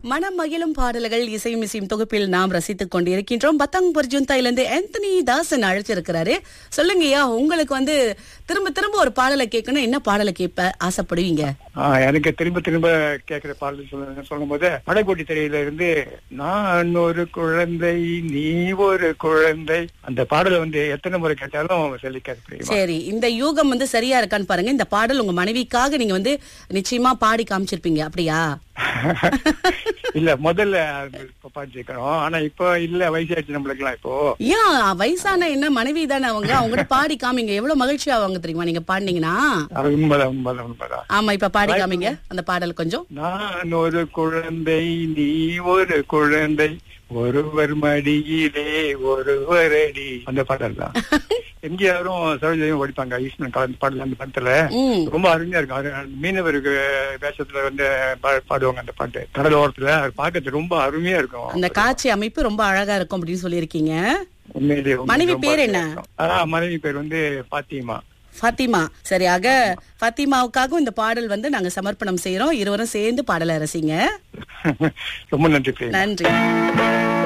மனம் மகிழும் பாடல்கள் இசையும் இசையும் தொகுப்பில் நாம் ரசித்துக் கொண்டிருக்கின்றோம் பத்தாங் பர்ஜுந்தாயிலிருந்து ஆந்தனி தாசன் அழைச்சிருக்கிறாரு சொல்லுங்கய்யா உங்களுக்கு வந்து திரும்ப திரும்ப ஒரு பாடலை கேட்கணும் என்ன பாடலை கேட்ப ஆசைப்படுவீங்க ஆஹ் எனக்கு திரும்ப திரும்ப கேட்கிற பாடல் சொல்லுங்க சொல்லும் போது படைக்கோட்டி திரையில இருந்து நான் ஒரு குழந்தை நீ ஒரு குழந்தை அந்த பாடலை வந்து எத்தனை முறை கேட்டாலும் சொல்லி கேட்க சரி இந்த யூகம் வந்து சரியா இருக்கான்னு பாருங்க இந்த பாடல் உங்க மனைவிக்காக நீங்க வந்து நிச்சயமா பாடி காமிச்சிருப்பீங்க அப்படியா இல்ல முதல்ல இப்ப பாடிச்சிருக்கிறோம் ஆனா இப்போ இல்ல வயசாயிடுச்சு நம்மளுக்கு எல்லாம் இப்போ ஏன் வயசான என்ன மனைவி தானே அவங்க அவங்ககிட்ட பாடி காமிங்க எவ்வளவு மகிழ்ச்சியா அவங்க தெரியுமா நீங்க பாடினீங்கன்னா அது உண்மைதான் உண்மைதான் உண்மைதான் ஆமா இப்ப பாடி காமிங்க அந்த பாடல் கொஞ்சம் நான் ஒரு குழந்தை நீ ஒரு குழந்தை ஒருவர் மடியிலே ஒருவர் அடி அந்த பாடல் தான் எம்ஜிஆரும் சரோஜையும் படிப்பாங்க ஈஸ்வரன் கலந்து பாடல் அந்த படத்துல ம் ரொம்ப அருமையா இருக்கும் அது மீனவருக்கு வேஷத்துல வந்து பா- பாடுவாங்க அந்த பாட்டு கடல் ஓரத்துல அது பார்க்கறது ரொம்ப அருமையா இருக்கும் அந்த காட்சி அமைப்பு ரொம்ப அழகா இருக்கும் அப்படின்னு சொல்லியிருக்கீங்க உண்மையிலேயே உண்மையிலேயே மனைவி ரொம்ப பேர் அருமையா என்ன? இருக்கும். ஆ, மனைவி பேர் வந்து பாத்திமா ஃபாத்திமா சரியாக ஃபாத்திமாவுக்காகவும் இந்த பாடல் வந்து நாங்க சமர்ப்பணம் செய்யறோம் இருவரும் சேர்ந்து பாடலை ரசிங்க ரொம்ப நன்றி பிரியங்கா. நன்றி